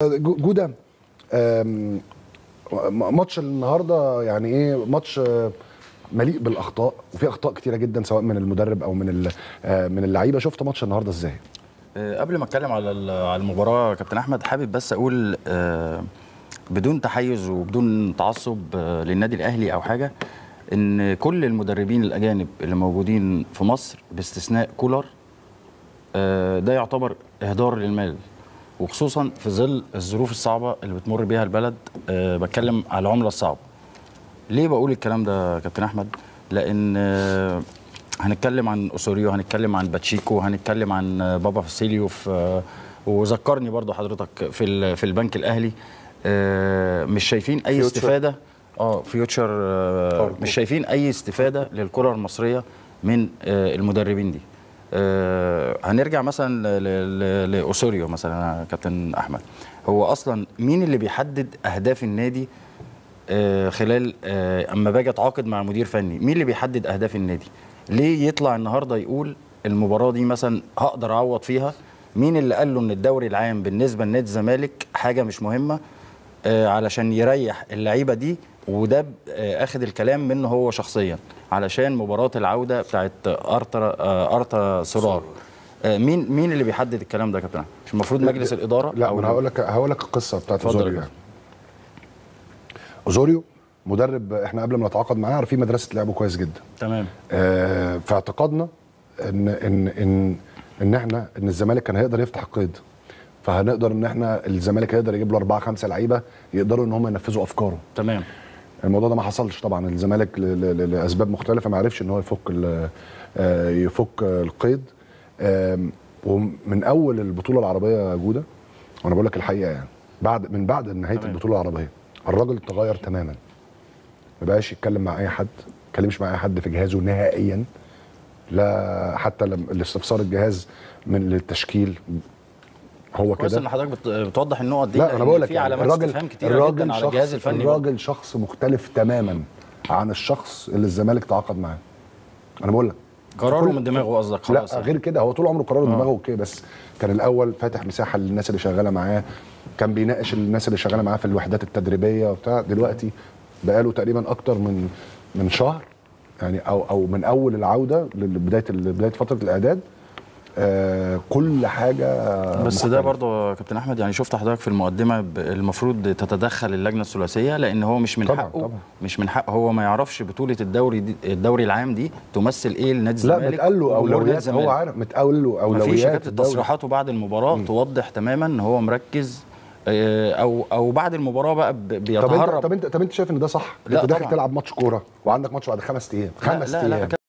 جوده آم، ماتش النهارده يعني ايه ماتش آه، مليء بالاخطاء وفي اخطاء كتيره جدا سواء من المدرب او من ال- آه، من اللعيبه شفت ماتش النهارده ازاي آه، قبل ما اتكلم على ال- على المباراه يا كابتن احمد حابب بس اقول آه، بدون تحيز وبدون تعصب آه، للنادي الاهلي او حاجه ان كل المدربين الاجانب اللي موجودين في مصر باستثناء كولر آه، ده يعتبر اهدار للمال وخصوصا في ظل الظروف الصعبه اللي بتمر بيها البلد آه، بتكلم على العمله الصعبه ليه بقول الكلام ده يا كابتن احمد لان آه، هنتكلم عن اسوريو هنتكلم عن باتشيكو هنتكلم عن آه، بابا فاسيليو في آه، وذكرني برضو حضرتك في ال- في البنك الاهلي آه، مش شايفين اي فيوتشر. استفاده اه فيوتشر آه، فاركو. مش شايفين اي استفاده للكره المصريه من آه، المدربين دي آه، هنرجع مثلا ل- ل- لاوسوريو مثلا يا كابتن احمد هو اصلا مين اللي بيحدد اهداف النادي آه، خلال آه، اما باجي اتعاقد مع مدير فني مين اللي بيحدد اهداف النادي ليه يطلع النهارده يقول المباراه دي مثلا هقدر اعوض فيها مين اللي قال له ان الدوري العام بالنسبه لنادي الزمالك حاجه مش مهمه آه، علشان يريح اللعيبه دي وده ب- آه، اخد الكلام منه هو شخصيا علشان مباراه العوده بتاعت ارتا آه، ارتا سرار آه، مين مين اللي بيحدد الكلام ده يا كابتن أحمد؟ مش المفروض مجلس الاداره لا أو ما انا هقول لك هقول لك القصه بتاعت اتفضل يا اوزوريو يعني اوزوريو مدرب احنا قبل ما نتعاقد معاه عارفين مدرسه لعبه كويس جدا تمام آه، في اعتقادنا ان ان ان ان احنا ان الزمالك كان هيقدر يفتح القيد فهنقدر ان احنا الزمالك هيقدر يجيب له اربعه خمسه لعيبه يقدروا ان هم ينفذوا افكاره تمام الموضوع ده ما حصلش طبعا الزمالك ل- ل- ل- لاسباب مختلفه ما عرفش ان هو يفك ال- آه، يفك القيد آم، ومن اول البطوله العربيه يا جوده وانا بقول لك الحقيقه يعني بعد من بعد نهايه تمام. البطوله العربيه الراجل تغير تماما ما بقاش يتكلم مع اي حد ما يتكلمش مع اي حد في جهازه نهائيا لا حتى لم- الاستفسار الجهاز من للتشكيل هو كويس كده ان حضرتك بت- بتوضح النقط دي لا لأن انا بقول لك في يعني علامات الراجل استفهام كتيره الراجل جدا على شخص الجهاز الفني برضه. الراجل شخص مختلف تماما عن الشخص اللي الزمالك تعاقد معاه انا بقول لك قراره كل- من دماغه قصدك خلاص لا يعني. غير كده هو طول عمره قراره دماغه اوكي بس كان الاول فاتح مساحه للناس اللي شغاله معاه كان بيناقش الناس اللي شغاله معاه في الوحدات التدريبيه وبتاع دلوقتي بقاله تقريبا اكتر من من شهر يعني او او من اول العوده لبدايه بدايه فتره الاعداد آه كل حاجه بس ده مختلفة. برضه يا كابتن احمد يعني شفت حضرتك في المقدمه ب- المفروض تتدخل اللجنه الثلاثيه لان هو مش من طبعاً، حقه طبعاً. مش من حقه هو ما يعرفش بطوله الدوري دي الدوري العام دي تمثل ايه لنادي لا الزمالك متقال له وجمهور نادي اولويات الزمالك. هو عارف متقال له مفيش يا اولويات كابتن الدوري. تصريحاته بعد المباراه توضح تماما ان هو مركز آه، او او بعد المباراه بقى ب- طب انت بيتهرب طب انت طب انت شايف ان ده صح؟ لا انت داخل طبعاً. تلعب ماتش كوره وعندك ماتش بعد خمس ايام لا خمس لا لا ايام